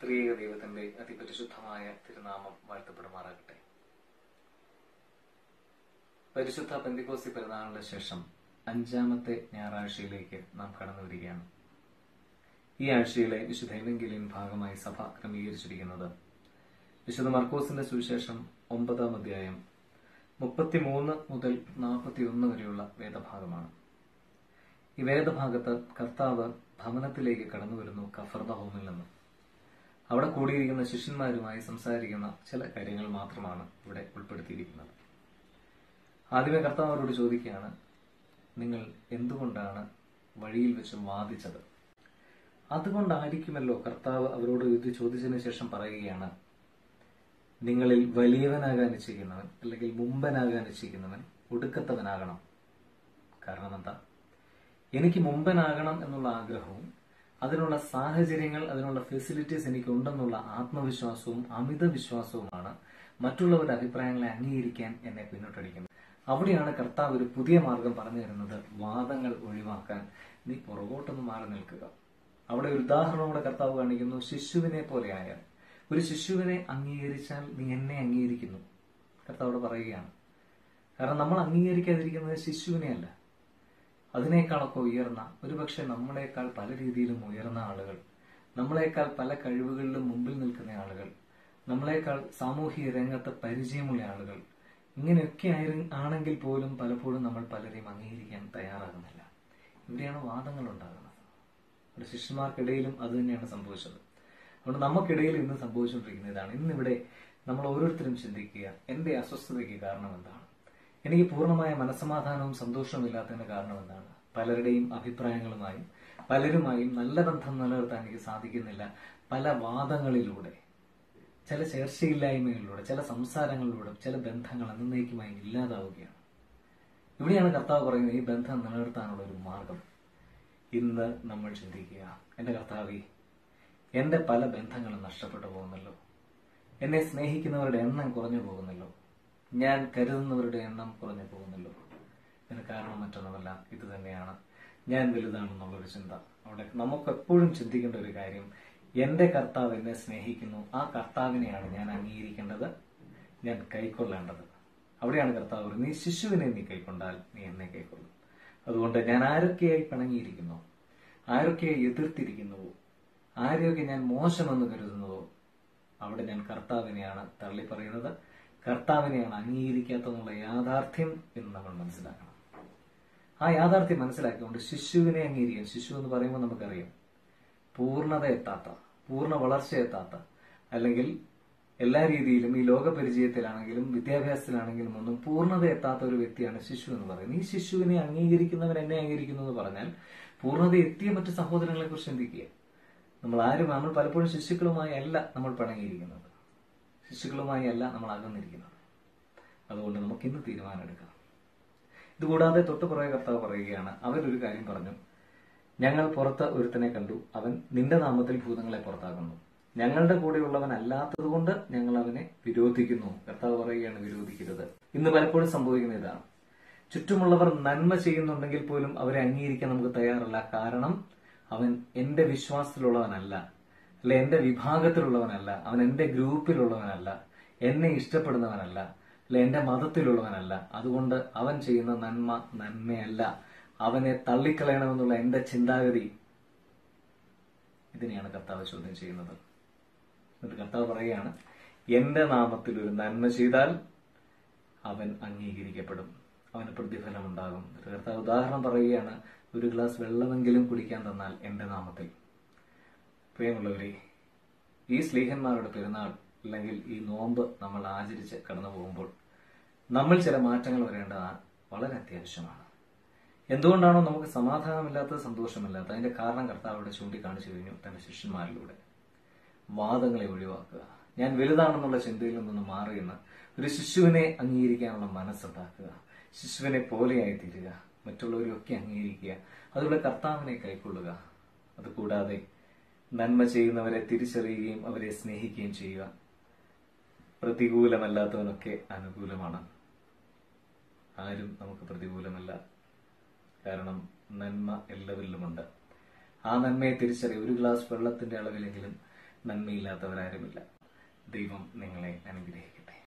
ത്രിയേക ദൈവത്തിന്റെ അതിപരിശുദ്ധമായ തിരുനാമം വാഴ്ത്തപ്പെടുമാറാകട്ടെ പരിശുദ്ധ പെന്തിക്കോസി പെരുന്നാളിന് ശേഷം അഞ്ചാമത്തെ ഞായറാഴ്ചയിലേക്ക് നാം കടന്നു വരികയാണ് ഈ ആഴ്ചയിലെ വിശുദ്ധ എവെങ്കിലിയൻ ഭാഗമായി സഭ ക്രമീകരിച്ചിരിക്കുന്നത് വിശുദ്ധ മർക്കോസിന്റെ സുവിശേഷം ഒമ്പതാം അധ്യായം മുപ്പത്തിമൂന്ന് മുതൽ നാൽപ്പത്തിയൊന്ന് വരെയുള്ള വേദഭാഗമാണ് ഈ വേദഭാഗത്ത് കർത്താവ് ഭവനത്തിലേക്ക് കടന്നു വരുന്നു കഫർദ ഹോമിൽ നിന്ന് അവിടെ കൂടിയിരിക്കുന്ന ശിഷ്യന്മാരുമായി സംസാരിക്കുന്ന ചില കാര്യങ്ങൾ മാത്രമാണ് ഇവിടെ ഉൾപ്പെടുത്തിയിരിക്കുന്നത് ആദ്യമേ കർത്താവ് അവരോട് ചോദിക്കുകയാണ് നിങ്ങൾ എന്തുകൊണ്ടാണ് വഴിയിൽ വെച്ച് വാദിച്ചത് അതുകൊണ്ടായിരിക്കുമല്ലോ കർത്താവ് അവരോട് ഇത് ചോദിച്ചതിന് ശേഷം പറയുകയാണ് നിങ്ങളിൽ വലിയവനാകാൻ ഇച്ഛിക്കുന്നവൻ അല്ലെങ്കിൽ മുമ്പനാകാൻ ഇച്ഛിക്കുന്നവൻ ഒടുക്കത്തവനാകണം കാരണം എന്താ എനിക്ക് മുമ്പനാകണം എന്നുള്ള ആഗ്രഹവും അതിനുള്ള സാഹചര്യങ്ങൾ അതിനുള്ള ഫെസിലിറ്റീസ് എനിക്ക് ഉണ്ടെന്നുള്ള ആത്മവിശ്വാസവും അമിത വിശ്വാസവുമാണ് മറ്റുള്ളവരുടെ അഭിപ്രായങ്ങളെ അംഗീകരിക്കാൻ എന്നെ പിന്നോട്ടടിക്കുന്നത് അവിടെയാണ് കർത്താവ് ഒരു പുതിയ മാർഗം പറഞ്ഞു തരുന്നത് വാദങ്ങൾ ഒഴിവാക്കാൻ നീ പുറകോട്ടൊന്ന് മാറി നിൽക്കുക അവിടെ ഒരു ഉദാഹരണം കൂടെ കർത്താവ് കാണിക്കുന്നു ശിശുവിനെ പോലെയായ ഒരു ശിശുവിനെ അംഗീകരിച്ചാൽ നീ എന്നെ അംഗീകരിക്കുന്നു കർത്താവോട് പറയുകയാണ് കാരണം നമ്മൾ അംഗീകരിക്കാതിരിക്കുന്നത് ശിശുവിനെയല്ല അതിനേക്കാളൊക്കെ ഉയർന്ന ഒരുപക്ഷെ നമ്മളെക്കാൾ പല രീതിയിലും ഉയർന്ന ആളുകൾ നമ്മളെക്കാൾ പല കഴിവുകളിലും മുമ്പിൽ നിൽക്കുന്ന ആളുകൾ നമ്മളെക്കാൾ സാമൂഹിക രംഗത്ത് പരിചയമുള്ള ആളുകൾ ഇങ്ങനെയൊക്കെ ആയിരു- ആണെങ്കിൽ പോലും പലപ്പോഴും നമ്മൾ പലരെയും അംഗീകരിക്കാൻ തയ്യാറാകുന്നില്ല ഇവിടെയാണ് വാദങ്ങൾ ഉണ്ടാകുന്നത് ഒരു ശിഷ്യന്മാർക്കിടയിലും അത് തന്നെയാണ് സംഭവിച്ചത് അതുകൊണ്ട് നമുക്കിടയിൽ ഇന്ന് സംഭവിച്ചുകൊണ്ടിരിക്കുന്ന ഇതാണ് ഇന്നിവിടെ നമ്മൾ ഓരോരുത്തരും ചിന്തിക്കുക എന്റെ അസ്വസ്ഥതയ്ക്ക് കാരണം എന്താണ് എനിക്ക് പൂർണ്ണമായ മനസ്സമാധാനവും സന്തോഷവും ഇല്ലാത്തതിന്റെ കാരണം എന്താണ് പലരുടെയും അഭിപ്രായങ്ങളുമായും പലരുമായും നല്ല ബന്ധം നിലനിർത്താൻ എനിക്ക് സാധിക്കുന്നില്ല പല വാദങ്ങളിലൂടെ ചില ചേർച്ചയില്ലായ്മകളിലൂടെ ചില സംസാരങ്ങളിലൂടെ ചില ബന്ധങ്ങൾ എന്നേക്കുമായി ഇല്ലാതാവുകയാണ് ഇവിടെയാണ് കർത്താവ് പറയുന്നത് ഈ ബന്ധം നിലനിർത്താനുള്ള ഒരു മാർഗം ഇന്ന് നമ്മൾ ചിന്തിക്കുക എന്റെ കർത്താവി എന്റെ പല ബന്ധങ്ങളും നഷ്ടപ്പെട്ടു പോകുന്നല്ലോ എന്നെ സ്നേഹിക്കുന്നവരുടെ എണ്ണം കുറഞ്ഞു പോകുന്നല്ലോ ഞാൻ കരുതുന്നവരുടെ എണ്ണം കുറഞ്ഞു പോകുന്നല്ലോ ഇതിന് കാരണം മറ്റൊന്നുമല്ല ഇത് തന്നെയാണ് ഞാൻ വലുതാണെന്നുള്ളൊരു ചിന്ത അവിടെ നമുക്ക് എപ്പോഴും ചിന്തിക്കേണ്ട ഒരു കാര്യം എന്റെ കർത്താവ് എന്നെ സ്നേഹിക്കുന്നു ആ കർത്താവിനെയാണ് ഞാൻ അംഗീകരിക്കേണ്ടത് ഞാൻ കൈക്കൊള്ളേണ്ടത് അവിടെയാണ് കർത്താവ് പറയുന്നത്, നീ ശിശുവിനെ നീ കൈക്കൊണ്ടാൽ നീ എന്നെ കൈക്കൊള്ളും അതുകൊണ്ട് ഞാൻ ആരൊക്കെയായി പിണങ്ങിയിരിക്കുന്നു ആരൊക്കെയായി എതിർത്തിരിക്കുന്നുവോ ആരെയൊക്കെ ഞാൻ മോശമെന്ന് കരുതുന്നുവോ അവിടെ ഞാൻ കർത്താവിനെയാണ് തള്ളി പറയുന്നത് കർത്താവിനെയാണ് അംഗീകരിക്കാത്തതെന്നുള്ള യാഥാർത്ഥ്യം എന്ന് നമ്മൾ മനസ്സിലാക്കണം ആ യാഥാർത്ഥ്യം മനസ്സിലാക്കിക്കൊണ്ട് ശിശുവിനെ അംഗീകരിക്കാൻ ശിശു എന്ന് പറയുമ്പോൾ നമുക്കറിയാം പൂർണ്ണത എത്താത്ത പൂർണ്ണ വളർച്ച എത്താത്ത അല്ലെങ്കിൽ എല്ലാ രീതിയിലും ഈ ലോക പരിചയത്തിലാണെങ്കിലും വിദ്യാഭ്യാസത്തിലാണെങ്കിലും ഒന്നും പൂർണ്ണത എത്താത്ത ഒരു വ്യക്തിയാണ് ശിശു എന്ന് പറയുന്നത് ഈ ശിശുവിനെ അംഗീകരിക്കുന്നവൻ എന്നെ അംഗീകരിക്കുന്നു എന്ന് പറഞ്ഞാൽ പൂർണ്ണത എത്തിയ മറ്റു സഹോദരങ്ങളെ കുറിച്ച് ചിന്തിക്കുക നമ്മൾ ആരും നമ്മൾ പലപ്പോഴും ശിശുക്കളുമായി അല്ല നമ്മൾ പണങ്ങിയിരിക്കുന്നത് ശിശുക്കളുമായി അല്ല നമ്മൾ അകന്നിരിക്കുന്നത് അതുകൊണ്ട് നമുക്ക് ഇന്ന് തീരുമാനമെടുക്കാം ഇതുകൂടാതെ തൊട്ട് പുറകെ കർത്താവ് പറയുകയാണ് അവരൊരു കാര്യം പറഞ്ഞു ഞങ്ങൾ പുറത്ത് ഒരുത്തനെ കണ്ടു അവൻ നിന്റെ നാമത്തിൽ ഭൂതങ്ങളെ പുറത്താക്കുന്നു ഞങ്ങളുടെ കൂടെയുള്ളവൻ അല്ലാത്തതുകൊണ്ട് ഞങ്ങൾ അവനെ വിരോധിക്കുന്നു കർത്താവ് പറയുകയാണ് വിരോധിക്കരുത് ഇന്ന് പലപ്പോഴും സംഭവിക്കുന്ന ഇതാണ് ചുറ്റുമുള്ളവർ നന്മ ചെയ്യുന്നുണ്ടെങ്കിൽ പോലും അവരെ അംഗീകരിക്കാൻ നമുക്ക് തയ്യാറല്ല കാരണം അവൻ എന്റെ വിശ്വാസത്തിലുള്ളവനല്ല അല്ലെ എന്റെ വിഭാഗത്തിലുള്ളവനല്ല അവൻ എന്റെ ഗ്രൂപ്പിലുള്ളവനല്ല എന്നെ ഇഷ്ടപ്പെടുന്നവനല്ല അല്ലെ എന്റെ മതത്തിലുള്ളവനല്ല അതുകൊണ്ട് അവൻ ചെയ്യുന്ന നന്മ നന്മയല്ല അവനെ തള്ളിക്കളയണമെന്നുള്ള എന്റെ ചിന്താഗതി ഇതിനെയാണ് കർത്താവ് ചോദ്യം ചെയ്യുന്നത് എന്നിട്ട് കർത്താവ് പറയുകയാണ് എന്റെ നാമത്തിൽ ഒരു നന്മ ചെയ്താൽ അവൻ അംഗീകരിക്കപ്പെടും അവന് പ്രതിഫലം ഉണ്ടാകും എന്നിട്ട് കർത്താവ് ഉദാഹരണം പറയുകയാണ് ഒരു ഗ്ലാസ് വെള്ളമെങ്കിലും കുടിക്കാൻ തന്നാൽ എന്റെ നാമത്തിൽ പ്രിയമുള്ളവരെ ഈ സ്ലീഹന്മാരുടെ പെരുന്നാൾ അല്ലെങ്കിൽ ഈ നോമ്പ് നമ്മൾ ആചരിച്ച് കടന്നു പോകുമ്പോൾ നമ്മൾ ചില മാറ്റങ്ങൾ വരേണ്ടതാണ് വളരെ അത്യാവശ്യമാണ് എന്തുകൊണ്ടാണോ നമുക്ക് സമാധാനമില്ലാത്തത് സന്തോഷമില്ലാത്തത് അതിന്റെ കാരണം കർത്താവ് ഇവിടെ ചൂണ്ടിക്കാണിച്ചു കഴിഞ്ഞു തന്റെ ശിഷ്യന്മാരിലൂടെ വാദങ്ങളെ ഒഴിവാക്കുക ഞാൻ വലുതാണെന്നുള്ള ചിന്തയിൽ നിന്ന് മാറിയെന്ന് ഒരു ശിശുവിനെ അംഗീകരിക്കാനുള്ള മനസ്സുണ്ടാക്കുക ശിശുവിനെ പോലെയായി തീരുക മറ്റുള്ളവരെയൊക്കെ അംഗീകരിക്കുക അതുപോലെ കർത്താവിനെ കൈക്കൊള്ളുക അതുകൂടാതെ നന്മ ചെയ്യുന്നവരെ തിരിച്ചറിയുകയും അവരെ സ്നേഹിക്കുകയും ചെയ്യുക പ്രതികൂലമല്ലാത്തവനൊക്കെ അനുകൂലമാണ് ആരും നമുക്ക് പ്രതികൂലമല്ല കാരണം നന്മ എല്ലാവരിലുമുണ്ട് ആ നന്മയെ തിരിച്ചറിയുക ഒരു ഗ്ലാസ് വെള്ളത്തിന്റെ അളവിലെങ്കിലും നന്മയില്ലാത്തവരാരുമില്ല ദൈവം നിങ്ങളെ അനുഗ്രഹിക്കട്ടെ